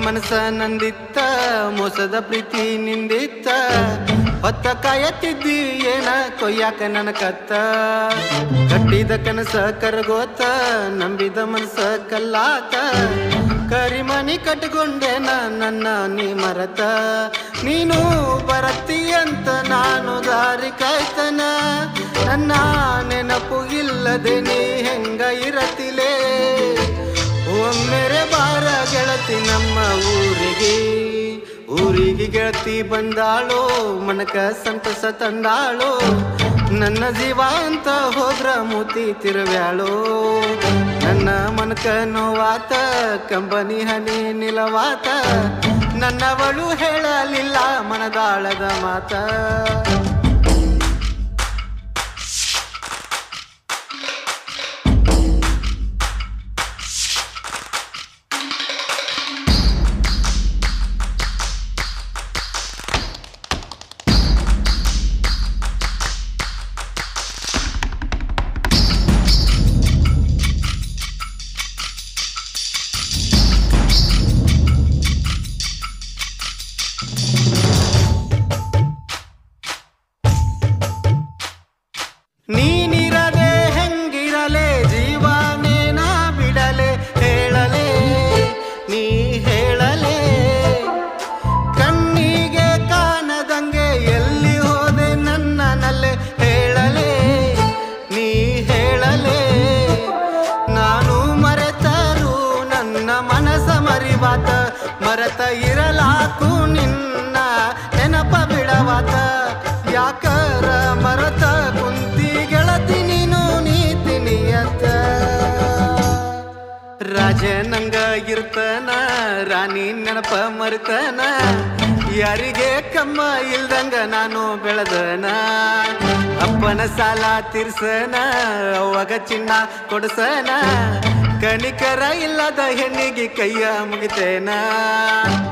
ಮನಸ ನಂದಿತ್ತ ಮೋಸದ ಪ್ರೀತಿ ನಿಂದಿತ್ತ ಹೊತ್ತ ಕಾಯತ್ತಿದ್ದಿ ಏನ ಕೊಯ್ಯಾಕ ನನ್ನ ಕತ್ತ ಕಟ್ಟಿದ ಕನಸ ಕರಗೋತ ನಂಬಿದ ಮನಸ ಕಲ್ಲಾತ ಕರಿಮನಿ ಕಟ್ಕೊಂಡೆನ ನನ್ನ ನೀ ಮರತ ನೀನು ಬರತ್ತಿ ಅಂತ ನಾನು ದಾರಿ ಕಾಯ್ತನ ನನ್ನ ನೆನಪು ಇಲ್ಲದೆ ನೀ ಹೆಂಗ ಇರತಿಲೇ ಒಮ್ಮೆರೆ ಬಾರ ಗೆಳತಿ ನಮ್ಮ ಊರಿಗೆ ಊರಿಗೆ ಗೆಳತಿ ಬಂದಾಳೋ ಮನಕ ಸಂತಸ ತಂದಾಳೋ ನನ್ನ ಜೀವ ಅಂತ ಹೋದ್ರ ಮೂತಿ ತಿರುವ್ಯಾಳೋ ನನ್ನ ಮನಕ ನೋವಾತ ಕಂಬನಿ ಹನಿ ನಿಲವಾತ ನನ್ನವಳು ಹೇಳಲಿಲ್ಲ ಮನದಾಳದ ಮಾತ ನೀನಿರದೆ ಹೆಂಗಿರಲೆ ಜೀವನೇನ ಬಿಡಲೆ ಹೇಳಲೆ ನೀ ಹೇಳಲೆ ಕಣ್ಣಿಗೆ ಕಾಣದಂಗೆ ಎಲ್ಲಿ ಹೋದೆ ನನ್ನನಲ್ಲೇ ಹೇಳಲೆ ನೀ ಹೇಳಲೆ ನಾನು ಮರೆತರು ನನ್ನ ಮನಸ ಮರಿವಾತ ಮರೆತ ಇರಲಾಕು ನಿನ್ನ ನೆನಪ ಬಿಡವಾತ ಯಾಕರ ಮರತ ಕುಂತಿ ಗೆಳತಿ ನೀನು ನೀತಿ ನಿಯತ ರಾಜನಂಗ ಇರ್ತನ ರಾಣಿ ನೆನಪ ಮರ್ತನ ಯಾರಿಗೆ ಕಮ್ಮ ಇಲ್ದಂಗ ನಾನು ಬೆಳೆದನ ಅಪ್ಪನ ಸಾಲ ತೀರ್ಸನ ಅವಾಗ ಚಿನ್ನ ಕೊಡ್ಸನ ಕಣಿಕರ ಇಲ್ಲದ ಹೆಣ್ಣಿಗೆ ಕೈಯ ಮುಗಿತೇನ